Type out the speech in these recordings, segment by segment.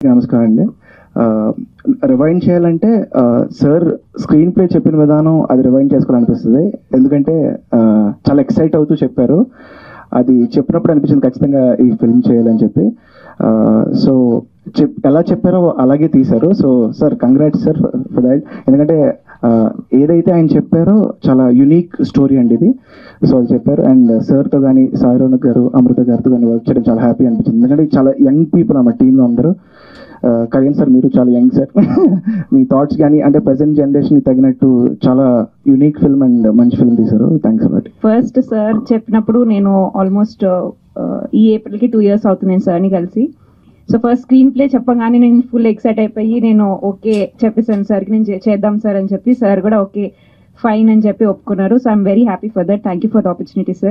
నమస్కారం అండి రివైండ్ చేయాలంటే సార్ స్క్రీన్ ప్లే చెప్పిన విధానం అది రివైండ్ చేసుకోవాలనిపిస్తుంది ఎందుకంటే ఆ, చాలా ఎక్సైట్ అవుతూ చెప్పారు అది చెప్పినప్పుడు అనిపించింది ఖచ్చితంగా ఈ ఫిల్మ్ చేయాలని చెప్పి సో చెప్ ఎలా చెప్పారో అలాగే తీశారు so sir congrats sir for that ఎందుకంటే ఆ, ఏదైతే ఆయన చెప్పారో చాలా యునిక్ స్టోరీ అండి ఇది సో అది చెప్పారు అండ్ సార్తో కానీ సాయిరోనక్ గారు అమృత గారితో కానీ వర్క్ చేయడం చాలా హ్యాపీ అనిపించింది ఎందుకంటే చాలా యంగ్ పీపుల్ అన్నమాట టీంలో అందరూ ఆ, కళ్యాణ్ సార్ మీరు చాలా యంగ్ సార్ మీ థాట్స్ కానీ అంటే ప్రజెంట్ జనరేషన్కి తగినట్టు చాలా యునిక్ ఫిల్మ్ అండ్ మంచి ఫిల్మ్ తీశారు థ్యాంక్స్ అలాట్ ఫస్ట్ సార్ చెప్పినప్పుడు నేను ఆల్మోస్ట్ ఈ ఏప్రిల్కి టూ ఇయర్స్ అవుతుంది నేను సార్ని కలిసి సో ఫస్ట్ స్క్రీన్ ప్లే చెప్పగానే నేను ఫుల్ ఎక్సైట్ అయిపోయి నేను ఓకే చెప్పేసాను సార్కి నేను చే- చేద్దాం సార్ అని చెప్పి సార్ కూడా ఓకే ఫైన్ అని చెప్పి ఒప్పుకున్నారు so I'm very happy for that thank you for the opportunity sir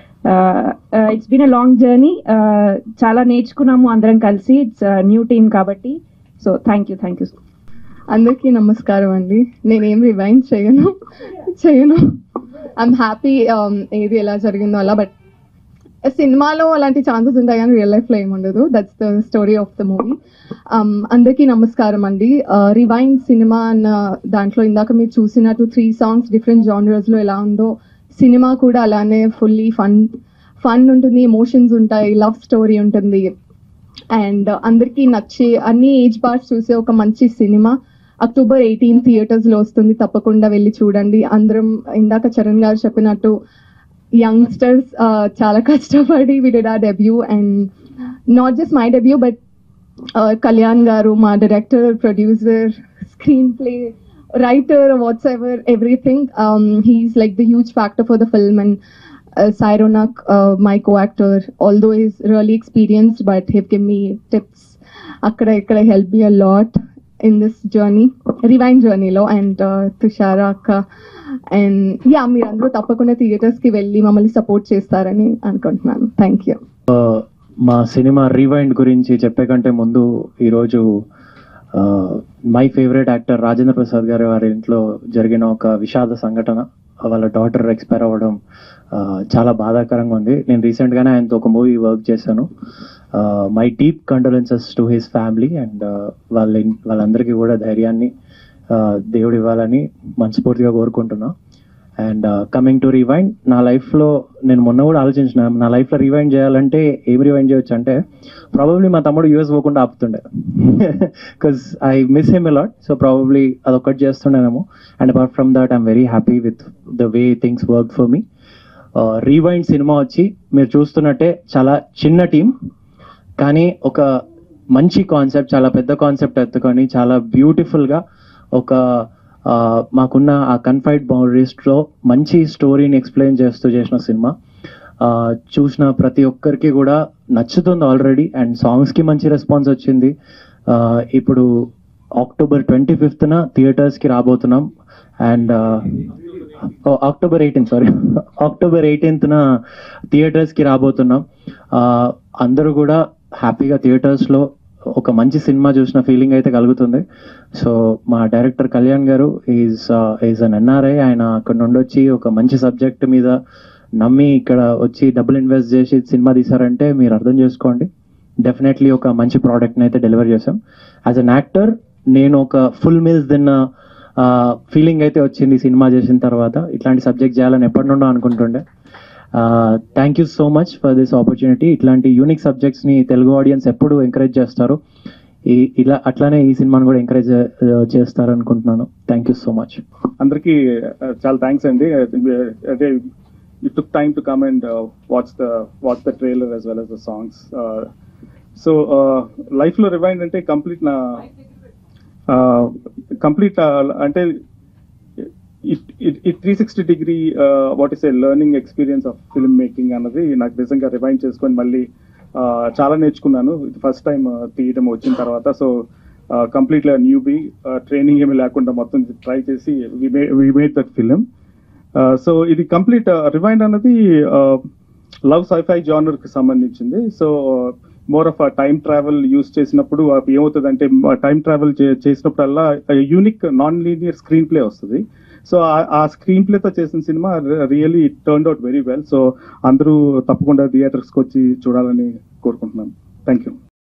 it's been a long journey చాలా నేర్చుకున్నాము అందరం కలిసి ఇట్స్ న్యూ టీమ్ కాబట్టి so thank you thank you అందరికీ నమస్కారం అండి నేనేం రివైండ్ చేయను చేయను ఐఎమ్ హ్యాపీ ఏది ఎలా జరిగిందో అలా బట్ సినిమాలో అలాంటి ఛాన్సెస్ ఉంటాయి కానీ రియల్ లైఫ్లో ఏముండదు that's the story of the movie అందరికీ నమస్కారం అండి రివైండ్ సినిమా అన్న దాంట్లో ఇందాక మీరు చూసినట్టు త్రీ సాంగ్స్ డిఫరెంట్ జానరస్లో ఎలా ఉందో సినిమా కూడా అలానే ఫుల్లీ ఫన్ ఫన్ ఉంటుంది ఎమోషన్స్ ఉంటాయి లవ్ స్టోరీ ఉంటుంది అండ్ అందరికీ నచ్చే అన్ని ఏజ్ బార్స్ చూసే ఒక మంచి సినిమా అక్టోబర్ ఎయిటీన్ థియేటర్స్ లో వస్తుంది తప్పకుండా వెళ్ళి చూడండి అందరం ఇందాక చరణ్ గారు చెప్పినట్టు యంగ్స్టర్స్ చాలా కష్టపడి we did a debut and not just my debut but Kalyan garu మా director producer screenplay writer whatsoever everything he's like the huge factor for the film and uh, Cyronak, uh, my co-actor, although he's really experienced, but he've given me tips. Akkada ikkada helped me a lot in this journey, rewind journey లో and Tushara అక్క and yeah మీరందరూ తప్పకుండా theatres కి వెళ్ళి మమ్మల్ని support చేస్తారని అనుకుంటున్నాను thank you మా సినిమా రీవైండ్ గురించి చెప్పే కంటే ముందు ఈరోజు my favourite actor Rajendra Prasad గారి వారి ఇంట్లో జరిగిన ఒక విషాద సంఘటన వాళ్ళ డాటర్ ఎక్స్పైర్ అవ్వడం ఆ, చాలా బాధాకరంగా ఉంది నేను రీసెంట్గానే ఆయనతో ఒక మూవీ వర్క్ చేశాను my deep condolences to his family and వాళ్ళ ఇన్- వాళ్ళందరికీ కూడా ధైర్యాన్ని ఆ, దేవుడు ఇవ్వాలని మనస్ఫూర్తిగా కోరుకుంటున్నా అండ్ కమింగ్ టు రివైండ్ నా లైఫ్లో నేను మొన్న కూడా ఆలోచించిన నా లైఫ్లో రివైండ్ చేయాలంటే ఏం రివైండ్ చేయొచ్చు అంటే ప్రాబబ్లీ మా తమ్ముడు యూఎస్ పోకుండా ఆపుతుండే because I miss him a lot so probably అదొకటి చేస్తుండేనేమో and apart from that I'm very happy with the way things work for me rewind సినిమా వచ్చి మీరు చూస్తున్నట్టే చాలా చిన్న టీం కానీ ఒక మంచి కాన్సెప్ట్ చాలా పెద్ద కాన్సెప్ట్ ఎత్తుకొని చాలా బ్యూటిఫుల్గా ఒక ఆ, మాకున్న ఆ కన్ఫైడ్ బౌండరీస్లో మంచి స్టోరీని ఎక్స్ప్లెయిన్ చేస్తూ చేసిన సినిమా ఆ, చూసిన ప్రతి ఒక్కరికి కూడా నచ్చుతుంది ఆల్రెడీ అండ్ సాంగ్స్కి మంచి రెస్పాన్స్ వచ్చింది ఆ, ఇప్పుడు అక్టోబర్ ట్వంటీ ఫిఫ్త్న థియేటర్స్కి రాబోతున్నాం and October eighteenth sorry October ఎయిటీన్త్న థియేటర్స్కి రాబోతున్నాం ఆ, అందరూ కూడా హ్యాపీగా థియేటర్స్లో ఒక మంచి సినిమా చూసిన ఫీలింగ్ అయితే కలుగుతుంది సో మా డైరెక్టర్ కళ్యాణ్ గారు ఈజ్ ఈజ్ అన్ ఎన్ఆర్ఐ ఆయన అక్కడ నుండి వచ్చి ఒక మంచి సబ్జెక్ట్ మీద నమ్మి ఇక్కడ వచ్చి డబ్బులు ఇన్వెస్ట్ చేసి సినిమా తీశారంటే మీరు అర్థం చేసుకోండి డెఫినెట్లీ ఒక మంచి ప్రోడక్ట్ని అయితే డెలివర్ చేసాం యాజ్ అన్ యాక్టర్ నేను ఒక ఫుల్ మీల్స్ తిన్న ఫీలింగ్ అయితే వచ్చింది సినిమా చేసిన తర్వాత ఇట్లాంటి సబ్జెక్ట్ చేయాలని ఎప్పటి నుండో అనుకుంటుండే thank you so much for this opportunity ఇట్లాంటి యూనిక్ సబ్జెక్ట్స్ని తెలుగు ఆడియన్స్ ఎప్పుడు ఎంకరేజ్ చేస్తారు ఈ ఇలా అట్లానే ఈ సినిమాని కూడా ఎంకరేజ్ చేస్తారు అనుకుంటున్నాను థ్యాంక్ యూ సో మచ్ అందరికీ uh, చాలా థ్యాంక్స్ అండి అంటే you took time to come and watch the watch the trailer as well as the songs so లైఫ్లో రివైండ్ అంటే కంప్లీట్ నా కంప్లీట్ అంటే it it three sixty degree what is a learning experience of filmmaking అన్నది నాకు నిజంగా rewind చేసుకొని మళ్ళీ uh, చాలా నేర్చుకున్నాను ఫస్ట్ టైం తీయడం వచ్చిన తర్వాత సో కంప్లీట్గా న్యూ బీ ట్రైనింగ్ ఏమీ లేకుండా మొత్తం ట్రై చేసి we made that film so ఇది కంప్లీట్ రివైండ్ అన్నది లవ్ సైఫై జానర్ కి సంబంధించింది so more of time travel use చేసినప్పుడు అవి ఏమవుతుందంటే టైం ట్రావెల్ చేసినప్పుడల్లా unique non linear screenplay వస్తుంది సో ఆ స్క్రీన్ ప్లేతో చేసిన cinema really turn out very well so అందరూ తప్పకుండా థియేటర్స్కి వచ్చి చూడాలని కోరుకుంటున్నాను థ్యాంక్ యూ